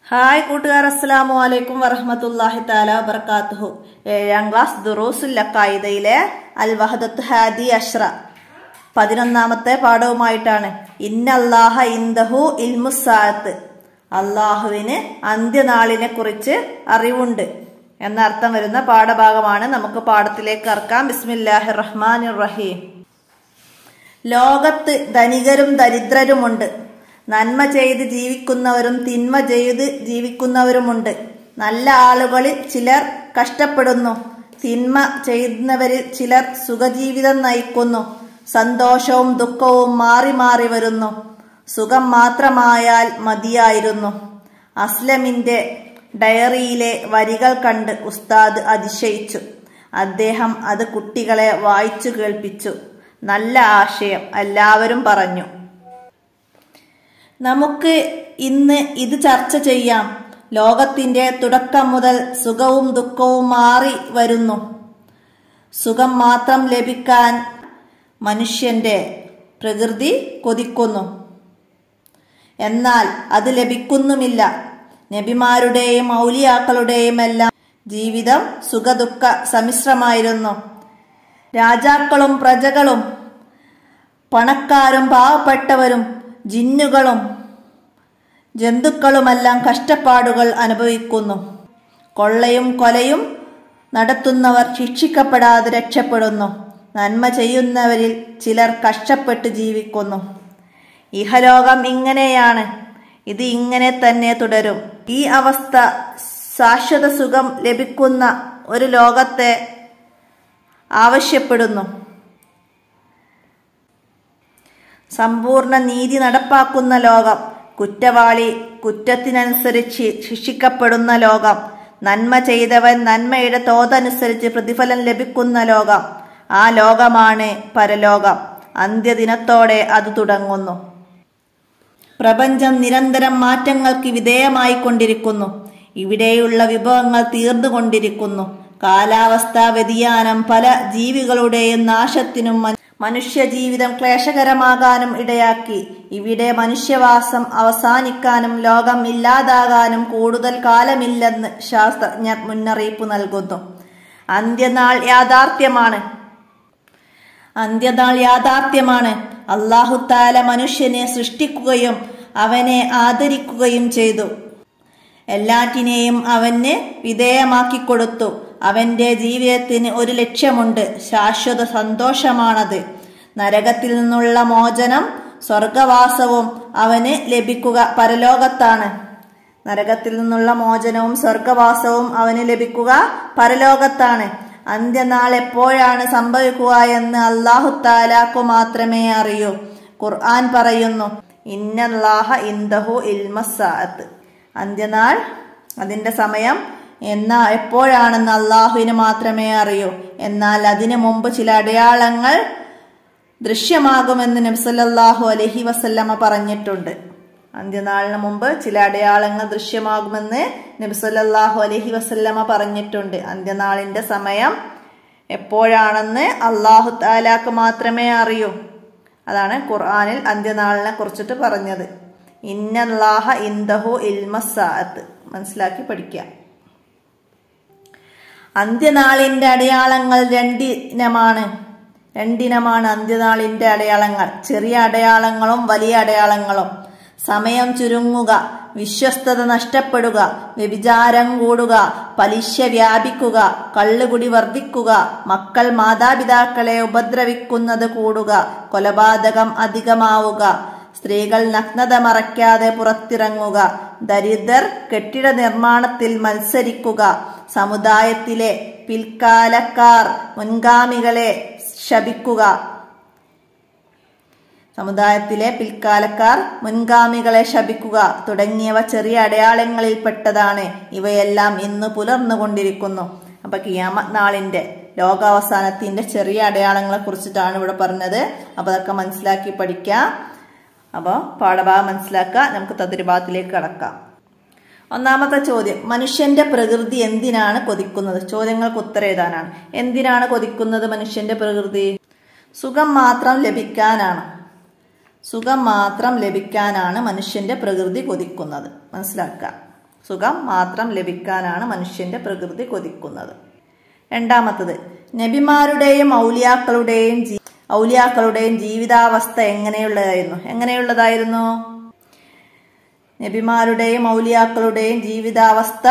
hi കൂട്ടുകാർ അസ്സലാമു അലൈക്കും വറഹമത്തല്ലാഹി താല വബർക്കാത്തുഹു ഏഴാം ക്ലാസ് ദുറൂസുൽ ലക്കായിദയിലെ അൽ വഹദത്ത് ഹാദി അഷ്റ പതിനൊന്നാമത്തെ പാഠവുമായിട്ടാണ് ഇന്നല്ലാഹ ഇന്ദഹു ഇൽമുസാത്ത് അള്ളാഹുവിന് അന്ത്യനാളിനെ കുറിച്ച് അറിവുണ്ട് എന്നർത്ഥം വരുന്ന പാഠഭാഗമാണ് നമുക്ക് പാഠത്തിലേക്ക് ഇറക്കാം ബിസ്മില്ലാഹി റഹ്മാൻ റഹീം ലോകത്ത് ധനികരും ദരിദ്രരുമുണ്ട് നന്മ ചെയ്ത് ജീവിക്കുന്നവരും തിന്മ ചെയ്ത് ജീവിക്കുന്നവരുമുണ്ട് നല്ല ആളുകളിൽ ചിലർ കഷ്ടപ്പെടുന്നു തിന്മ ചെയ്യുന്നവരിൽ ചിലർ സുഖജീവിതം നയിക്കുന്നു സന്തോഷവും ദുഃഖവും മാറി മാറി വരുന്നു സുഖം മാത്രമായാൽ മതിയായിരുന്നു അസ്ലമിന്റെ ഡയറിയിലെ വരികൾ കണ്ട് ഉസ്താദ് അതിശയിച്ചു അദ്ദേഹം അത് കുട്ടികളെ വായിച്ചു കേൾപ്പിച്ചു നല്ല ആശയം എല്ലാവരും പറഞ്ഞു നമുക്ക് ഇന്ന് ഇത് ചർച്ച ചെയ്യാം ലോകത്തിന്റെ തുടക്കം മുതൽ സുഖവും ദുഃഖവും മാറി വരുന്നു സുഖം മാത്രം ലഭിക്കാൻ മനുഷ്യന്റെ പ്രകൃതി കൊതിക്കുന്നു എന്നാൽ അത് ലഭിക്കുന്നുമില്ല നബിമാരുടെയും ഔലിയാക്കളുടെയും എല്ലാം ജീവിതം സുഖദുഃഖ സമ്മിശ്രമായിരുന്നു രാജാക്കളും പ്രജകളും പണക്കാരും പാവപ്പെട്ടവരും ജിന്നുകളും ജന്തുക്കളുമെല്ലാം കഷ്ടപ്പാടുകൾ അനുഭവിക്കുന്നു കൊള്ളയും കൊലയും നടത്തുന്നവർ ശിക്ഷിക്കപ്പെടാതെ രക്ഷപ്പെടുന്നു നന്മ ചെയ്യുന്നവരിൽ ചിലർ കഷ്ടപ്പെട്ട് ജീവിക്കുന്നു ഇഹലോകം ഇങ്ങനെയാണ് ഇത് ഇങ്ങനെ തന്നെ തുടരും ഈ അവസ്ഥ ശാശ്വത സുഖം ലഭിക്കുന്ന ഒരു ലോകത്തെ ആവശ്യപ്പെടുന്നു സമ്പൂർണ്ണ നീതി നടപ്പാക്കുന്ന ലോകം കുറ്റവാളി കുറ്റത്തിനനുസരിച്ച് ശിക്ഷിക്കപ്പെടുന്ന ലോകം നന്മ ചെയ്തവൻ നന്മയുടെ തോതനുസരിച്ച് പ്രതിഫലം ലഭിക്കുന്ന ലോകം ആ ലോകമാണ് പരലോകം അന്ത്യദിനത്തോടെ അത് തുടങ്ങുന്നു പ്രപഞ്ചം നിരന്തരം മാറ്റങ്ങൾക്ക് വിധേയമായി കൊണ്ടിരിക്കുന്നു ഇവിടെയുള്ള വിഭവങ്ങൾ തീർന്നുകൊണ്ടിരിക്കുന്നു കാലാവസ്ഥാ വ്യതിയാനം പല ജീവികളുടെയും നാശത്തിനും മനുഷ്യജീവിതം ക്ലേശകരമാകാനും ഇടയാക്കി ഇവിടെ മനുഷ്യവാസം അവസാനിക്കാനും ലോകം ഇല്ലാതാകാനും കൂടുതൽ കാലമില്ലെന്ന് ശാസ്ത്രജ്ഞർ മുന്നറിയിപ്പ് നൽകുന്നു അന്ത്യനാൾ യാഥാർത്ഥ്യമാണ് അന്ത്യനാൾ യാഥാർത്ഥ്യമാണ് അള്ളാഹുത്താല മനുഷ്യനെ സൃഷ്ടിക്കുകയും അവനെ ആദരിക്കുകയും ചെയ്തു എല്ലാറ്റിനെയും അവന് വിധേയമാക്കി കൊടുത്തു അവന്റെ ജീവിതത്തിന് ഒരു ലക്ഷ്യമുണ്ട് ശാശ്വത സന്തോഷമാണത് നരകത്തിൽ നിന്നുള്ള മോചനം സ്വർഗവാസവും അവന് ലഭിക്കുക പരലോകത്താണ് നരകത്തിൽ നിന്നുള്ള മോചനവും സ്വർഗവാസവും അവന് ലഭിക്കുക പരലോകത്താണ് അന്ത്യനാൾ എപ്പോഴാണ് സംഭവിക്കുക എന്ന് അള്ളാഹു താലാക്കു മാത്രമേ അറിയൂ ഖുർആൻ പറയുന്നു ഇന്നല്ലാഹ ഇന്ദഹു ഇൽമസാത്ത് അന്ത്യനാൾ അതിന്റെ സമയം എന്നാ എപ്പോഴാണെന്ന് അള്ളാഹുവിന് മാത്രമേ അറിയൂ എന്നാൽ അതിനു മുമ്പ് ചില അടയാളങ്ങൾ ദൃശ്യമാകുമെന്ന് നബ്സല്ലാഹു അലഹി വസല്ലമ പറഞ്ഞിട്ടുണ്ട് അന്ത്യനാളിന് മുമ്പ് ചില അടയാളങ്ങൾ ദൃശ്യമാകുമെന്ന് നബ്സല്ലാഹു അലഹി വസല്ലമ പറഞ്ഞിട്ടുണ്ട് അന്ത്യനാളിന്റെ സമയം എപ്പോഴാണെന്ന് അള്ളാഹു താലാക്ക് മാത്രമേ അറിയൂ അതാണ് ഖുർആാനിൽ അന്ത്യനാളിനെ കുറിച്ചിട്ട് പറഞ്ഞത് ഇന്നല്ലാഹ ഇന്ദഹു ഇൽമസാത്ത് മനസ്സിലാക്കി പഠിക്കുക അന്ത്യനാളിന്റെ അടയാളങ്ങൾ രണ്ടിനമാണ് രണ്ടിനമാണ് അന്ത്യനാളിന്റെ അടയാളങ്ങൾ ചെറിയ അടയാളങ്ങളും വലിയ അടയാളങ്ങളും സമയം ചുരുങ്ങുക വിശ്വസ്തത നഷ്ടപ്പെടുക വ്യഭിചാരം കൂടുക പലിശ വ്യാപിക്കുക കള്ളുകുടി വർദ്ധിക്കുക മക്കൾ മാതാപിതാക്കളെ ഉപദ്രവിക്കുന്നത് കൂടുക കൊലപാതകം അധികമാവുക സ്ത്രീകൾ നഗ്നത മറയ്ക്കാതെ പുറത്തിറങ്ങുക ദരിദ്രർ കെട്ടിട നിർമ്മാണത്തിൽ മത്സരിക്കുക സമുദായത്തിലെ പിൽക്കാലക്കാർ മുൻഗാമികളെ ശപിക്കുക സമുദായത്തിലെ പിൽക്കാലക്കാർ മുൻഗാമികളെ ശപിക്കുക തുടങ്ങിയവ ചെറിയ അടയാളങ്ങളിൽപ്പെട്ടതാണ് ഇവയെല്ലാം ഇന്ന് പുലർന്നുകൊണ്ടിരിക്കുന്നു അപ്പൊ കിയാമത് നാളിന്റെ ലോകാവസാനത്തിന്റെ ചെറിയ അടയാളങ്ങളെ കുറിച്ചിട്ടാണ് ഇവിടെ പറഞ്ഞത് അപ്പൊ അതൊക്കെ മനസ്സിലാക്കി പഠിക്കാം അപ്പോൾ പാഠഭാഗം മനസ്സിലാക്കുക നമുക്ക് തദ്രുഭാഗത്തിലേക്ക് കടക്കാം ഒന്നാമത്തെ ചോദ്യം മനുഷ്യന്റെ പ്രകൃതി എന്തിനാണ് കൊതിക്കുന്നത് ചോദ്യങ്ങൾക്ക് ഉത്തരം എഴുതാനാണ് എന്തിനാണ് കൊതിക്കുന്നത് മനുഷ്യന്റെ പ്രകൃതി സുഖം മാത്രം ലഭിക്കാനാണ് സുഖം മാത്രം ലഭിക്കാനാണ് മനുഷ്യന്റെ പ്രകൃതി കൊതിക്കുന്നത് മനസ്സിലാക്കുക സുഖം മാത്രം ലഭിക്കാനാണ് മനുഷ്യന്റെ പ്രകൃതി കൊതിക്കുന്നത് രണ്ടാമത്തത് നബിമാരുടെയും ഔലിയാക്കളുടെയും ജീ- ഔലിയാക്കളുടെയും ജീവിതാവസ്ഥ എങ്ങനെയുള്ളതായിരുന്നു എങ്ങനെയുള്ളതായിരുന്നു നബിമാരുടെയും ഔലിയാക്കളുടെയും ജീവിതാവസ്ഥ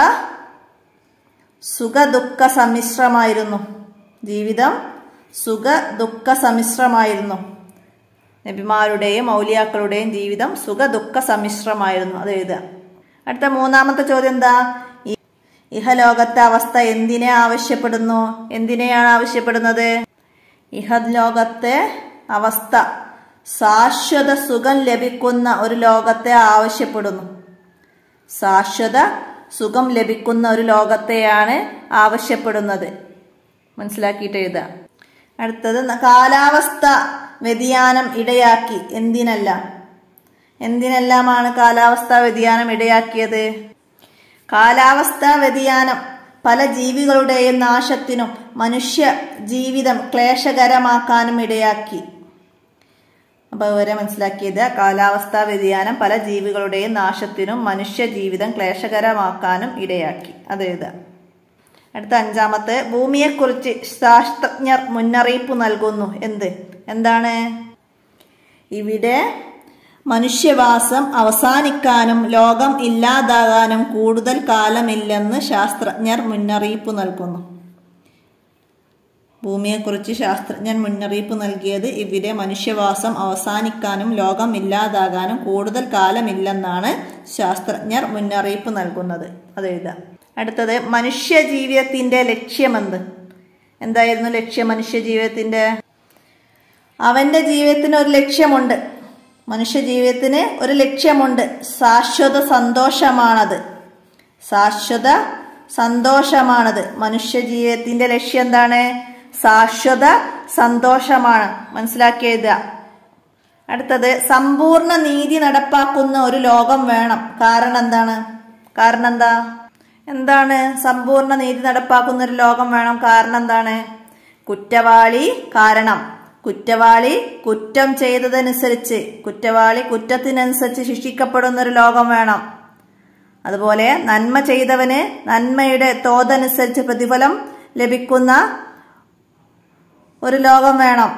സുഖ ദുഃഖ സമ്മിശ്രമായിരുന്നു ജീവിതം സുഖ ദുഃഖ സമ്മിശ്രമായിരുന്നു നബിമാരുടെയും ഔലിയാക്കളുടെയും ജീവിതം സുഖ ദുഃഖ സമ്മിശ്രമായിരുന്നു അത് എഴുതുക അടുത്ത മൂന്നാമത്തെ ചോദ്യം എന്താ ഈ ഇഹലോകത്തെ അവസ്ഥ എന്തിനെ ആവശ്യപ്പെടുന്നു എന്തിനെയാണ് ആവശ്യപ്പെടുന്നത് ഇഹലോകത്തെ അവസ്ഥ ശാശ്വത സുഖം ലഭിക്കുന്ന ഒരു ലോകത്തെ ആവശ്യപ്പെടുന്നു ശാശ്വത സുഖം ലഭിക്കുന്ന ഒരു ലോകത്തെയാണ് ആവശ്യപ്പെടുന്നത് മനസ്സിലാക്കിയിട്ട് എഴുതുക അടുത്തത് ന- കാലാവസ്ഥ വ്യതിയാനം ഇടയാക്കി എന്തിനെല്ലാം എന്തിനെല്ലാമാണ് കാലാവസ്ഥാ വ്യതിയാനം ഇടയാക്കിയത് കാലാവസ്ഥാ വ്യതിയാനം പല ജീവികളുടെയും നാശത്തിനും മനുഷ്യ ജീവിതം ക്ലേശകരമാക്കാനും ഇടയാക്കി അപ്പൊ ഇവരെ മനസ്സിലാക്കിയത് കാലാവസ്ഥാ വ്യതിയാനം പല ജീവികളുടെയും നാശത്തിനും മനുഷ്യ ജീവിതം ക്ലേശകരമാക്കാനും ഇടയാക്കി അത് എഴുതുക അടുത്ത അഞ്ചാമത്തെ ഭൂമിയെക്കുറിച്ച് ശാസ്ത്രജ്ഞർ മുന്നറിയിപ്പ് നൽകുന്നു എന്ത് എന്താണ് ഇവിടെ മനുഷ്യവാസം അവസാനിക്കാനും ലോകം ഇല്ലാതാകാനും കൂടുതൽ കാലമില്ലെന്ന് ശാസ്ത്രജ്ഞർ മുന്നറിയിപ്പ് നൽകുന്നു ഭൂമിയെക്കുറിച്ച് ശാസ്ത്രജ്ഞർ മുന്നറിയിപ്പ് നൽകിയത് ഇവിടെ മനുഷ്യവാസം അവസാനിക്കാനും ലോകം ഇല്ലാതാകാനും കൂടുതൽ കാലമില്ലെന്നാണ് ശാസ്ത്രജ്ഞർ മുന്നറിയിപ്പ് നൽകുന്നത് അത് എഴുതാം അടുത്തത് മനുഷ്യ ജീവിതത്തിന്റെ ലക്ഷ്യമെന്ത് എന്തായിരുന്നു ലക്ഷ്യം മനുഷ്യ ജീവിതത്തിന്റെ അവന്റെ ജീവിതത്തിന് ഒരു ലക്ഷ്യമുണ്ട് മനുഷ്യ ജീവിതത്തിന് ഒരു ലക്ഷ്യമുണ്ട് ശാശ്വത സന്തോഷമാണത് ശാശ്വത സന്തോഷമാണത് മനുഷ്യ ജീവിതത്തിന്റെ ലക്ഷ്യം എന്താണ് ശാശ്വത സന്തോഷമാണ് മനസ്സിലാക്കി എഴുതുക അടുത്തത് സമ്പൂർണ്ണ നീതി നടപ്പാക്കുന്ന ഒരു ലോകം വേണം കാരണം എന്താണ് കാരണം എന്താ എന്താണ് സമ്പൂർണ്ണ നീതി നടപ്പാക്കുന്ന ഒരു ലോകം വേണം കാരണം എന്താണ് കുറ്റവാളി കാരണം കുറ്റവാളി കുറ്റം ചെയ്തതനുസരിച്ച് കുറ്റവാളി കുറ്റത്തിനനുസരിച്ച് ശിക്ഷിക്കപ്പെടുന്ന ഒരു ലോകം വേണം അതുപോലെ നന്മ ചെയ്തവന് നന്മയുടെ തോതനുസരിച്ച് പ്രതിഫലം ലഭിക്കുന്ന ഒരു ലോകം വേണം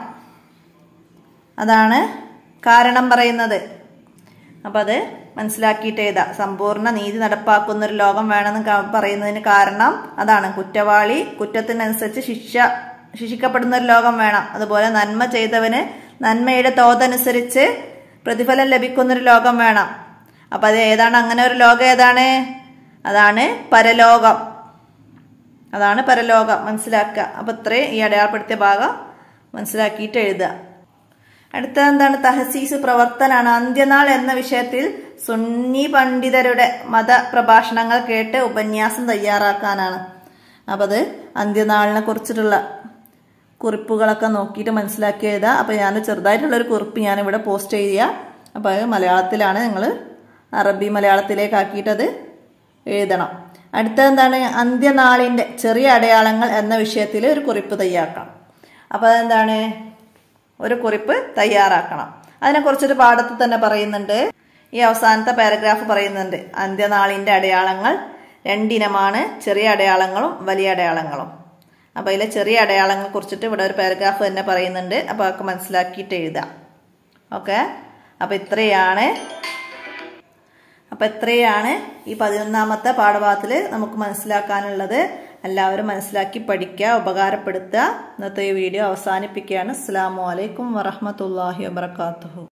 അതാണ് കാരണം പറയുന്നത് അപ്പം അത് മനസ്സിലാക്കിയിട്ട് എഴുതാം സമ്പൂർണ്ണ നീതി നടപ്പാക്കുന്ന ഒരു ലോകം വേണമെന്ന് ക- പറയുന്നതിന് കാരണം അതാണ് കുറ്റവാളി കുറ്റത്തിനനുസരിച്ച് ശിക്ഷ ശിക്ഷിക്കപ്പെടുന്ന ഒരു ലോകം വേണം അതുപോലെ നന്മ ചെയ്തവന് നന്മയുടെ തോതനുസരിച്ച് പ്രതിഫലം ലഭിക്കുന്ന ഒരു ലോകം വേണം അപ്പൊ അത് ഏതാണ് അങ്ങനെ ഒരു ലോകം ഏതാണ് അതാണ് പരലോകം അതാണ് പരലോകം മനസ്സിലാക്കുക അപ്പൊ ഇത്രയും ഈ അടയാളപ്പെടുത്തിയ ഭാഗം മനസ്സിലാക്കിയിട്ട് എഴുതുക അടുത്ത എന്താണ് തഹസീസ് പ്രവർത്തനാണ് അന്ത്യനാൾ എന്ന വിഷയത്തിൽ സുന്നി പണ്ഡിതരുടെ മതപ്രഭാഷണങ്ങൾ കേട്ട് ഉപന്യാസം തയ്യാറാക്കാനാണ് അപ്പം അത് അന്ത്യനാളിനെ കുറിച്ചിട്ടുള്ള കുറിപ്പുകളൊക്കെ നോക്കിയിട്ട് മനസ്സിലാക്കി എഴുതുക അപ്പം ഞാൻ ചെറുതായിട്ടുള്ളൊരു കുറിപ്പ് ഞാൻ ഇവിടെ പോസ്റ്റ് ചെയ്യുക അപ്പോൾ അത് മലയാളത്തിലാണ് നിങ്ങൾ അറബി മലയാളത്തിലേക്ക് ആക്കിയിട്ടത് എഴുതണം അടുത്തത് എന്താണ് അന്ത്യനാളിൻ്റെ ചെറിയ അടയാളങ്ങൾ എന്ന വിഷയത്തിൽ ഒരു കുറിപ്പ് തയ്യാറാക്കണം അപ്പോൾ അതെന്താണ് ഒരു കുറിപ്പ് തയ്യാറാക്കണം അതിനെക്കുറിച്ചൊരു പാഠത്തിൽ തന്നെ പറയുന്നുണ്ട് ഈ അവസാനത്തെ പാരഗ്രാഫ് പറയുന്നുണ്ട് അന്ത്യനാളിൻ്റെ അടയാളങ്ങൾ രണ്ടിനമാണ് ചെറിയ അടയാളങ്ങളും വലിയ അടയാളങ്ങളും അപ്പോൾ അതിലെ ചെറിയ അടയാളങ്ങളെ കുറിച്ചിട്ട് ഇവിടെ ഒരു പാരഗ്രാഫ് തന്നെ പറയുന്നുണ്ട് അപ്പോൾ അതൊക്കെ മനസ്സിലാക്കിയിട്ട് എഴുതാം ഓക്കെ അപ്പോൾ ഇത്രയാണ് അപ്പോൾ ഇത്രയാണ് ഈ പതിനൊന്നാമത്തെ പാഠഭാഗത്തിൽ നമുക്ക് മനസ്സിലാക്കാനുള്ളത് എല്ലാവരും മനസ്സിലാക്കി പഠിക്കുക ഉപകാരപ്പെടുത്തുക ഇന്നത്തെ ഈ വീഡിയോ അവസാനിപ്പിക്കുകയാണ് അസ്സാം വലൈക്കും വറഹമത്തല്ലാഹി വാബർക്കാത്തു